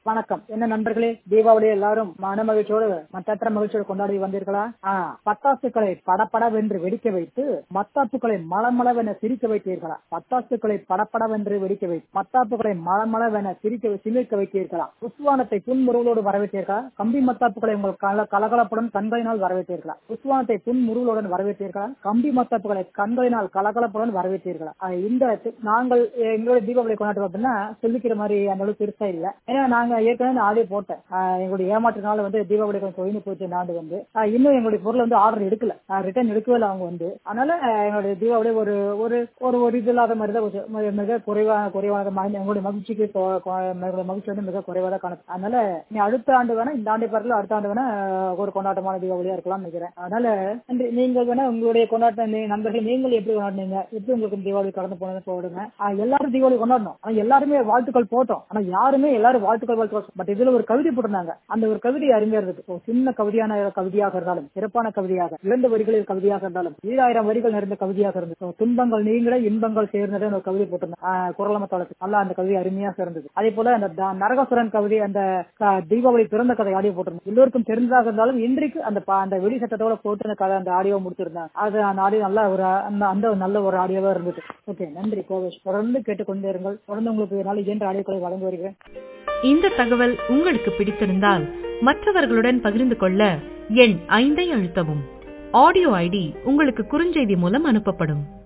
வணக்கம் என்ன நண்பர்களே தீபாவளி எல்லாரும் மன மகிழ்ச்சியோடு மற்றற்ற மகிழ்ச்சியோடு கொண்டாடி வந்தீர்களா ஆ, பட்டாசுகளை படபடவென்று வெடிக்க வைத்து மத்தாப்புகளை மளமளவென சிரிக்க வைத்தீர்களா பட்டாசுகளை படபடவென்று வெடிக்க வைத்து மத்தாப்புகளை மளமளவென சிரிக்க சிலிர்க்க வைத்தீர்களா புஸ்வானத்தை புன்முருகளோடு வரவேற்றீர்களா கம்பி மத்தாப்புகளை உங்கள் கல கலகலப்புடன் கண்களினால் வரவேற்றீர்களா புஸ்வானத்தை புன்முருகளுடன் வரவேற்றீர்களா கம்பி மத்தாப்புகளை கண்களினால் கலகலப்புடன் வரவேற்றீர்களா ஆ, இந்த தி- நாங்கள் எங்களுடைய தீபாவளி கொண்டாடுறோம் அப்படின்னா சொல்லிக்கிற மாதிரி அந்த அளவுக்கு பெருசா இல்ல ஏன்னா நாங்க ஏற்கனவே நான் ஆடியோ போட்டேன் ஆஹ் எங்களுடைய ஏமாற்றினால வந்து தீபாவளி கொஞ்சம் தொழில் போச்சு இந்த ஆண்டு வந்து ஆஹ் இன்னும் எங்களுடைய பொருள் வந்து ஆர்டர் எடுக்கல ரிட்டர்ன் எடுக்கவே இல்லை அவங்க வந்து அதனால ஆஹ் எங்களுடைய தீபாவளி ஒரு ஒரு ஒரு ஒரு இது இல்லாத மாதிரி தான் போச்சு. மிக- மிக குறைவான குறைவான மகி- எங்களுடைய மகிழ்ச்சிக்கு கொ- கொ- எங்களுடைய மகிழ்ச்சி வந்து மிக குறைவாக தான் காணும் அதனால நீ அடுத்த ஆண்டு வேணா இந்த ஆண்டு பரல அடுத்த ஆண்டு வேணா ஆஹ் ஒரு கொண்டாட்டமான தீபாவளியா இருக்கலாம் நினைக்கிறேன் அதனால நன்றி நீங்கள் வேணா உங்களுடைய கொண்டாட்ட நீ- நண்பர்கள் நீங்கள் எப்படி கொண்டாடினீங்க எப்படி உங்களுக்கு தீபாவளி கடந்து போனது போடுங்க ஆஹ் எல்லாரும் தீபாவளி கொண்டாடணும் ஆனா எல்லாருமே வாழ்த்துக்கள் போட்டோம் ஆனா யாருமே எல்லாரும் வாழ்த்துக்கள் வாழ்த்துக்கள் பட் இதுல ஒரு கவிதை போட்டிருந்தாங்க அந்த ஒரு கவிதை அருமையா இருக்கு ஒரு சின்ன கவிதையான கவிதையாக இருந்தாலும் சிறப்பான கவிதையாக இரண்டு வரிகளில் கவிதையாக இருந்தாலும் ஈராயிரம் வரிகள் நிறைந்த கவிதையாக இருந்தது துன்பங்கள் நீங்கள இன்பங்கள் சேர்ந்தது ஒரு கவிதை போட்டிருந்தாங்க குரலமத்தாளத்துக்கு நல்லா அந்த கவிதை அருமையாக இருந்தது அதே போல அந்த த- நரகாசுரன் கவிதை அந்த க- தீபாவளி பிறந்த கதை ஆடியோ போட்டிருந்தோம் எல்லோருக்கும் தெரிந்ததாக இருந்தாலும் இன்றைக்கு அந்த ப- அந்த வெடி சத்தத்தோட போட்டு அந்த கதை அந்த ஆடியோ முடிச்சிருந்தாங்க அது அந்த ஆடியோ நல்ல ஒரு அந்த அந்த ஒரு நல்ல ஒரு ஆடியோவா இருந்தது ஓகே நன்றி கோவேஷ் தொடர்ந்து கேட்டுக்கொண்டே இருங்கள் தொடர்ந்து உங்களுக்கு நாளை இயன்ற ஆடியோக்களை வழங்கி வருகிறேன் இந்த தகவல் உங்களுக்கு பிடித்திருந்தால் மற்றவர்களுடன் பகிர்ந்து கொள்ள எண் ஐந்தை அழுத்தவும் ஆடியோ ஐடி உங்களுக்கு குறுஞ்செய்தி மூலம் அனுப்பப்படும்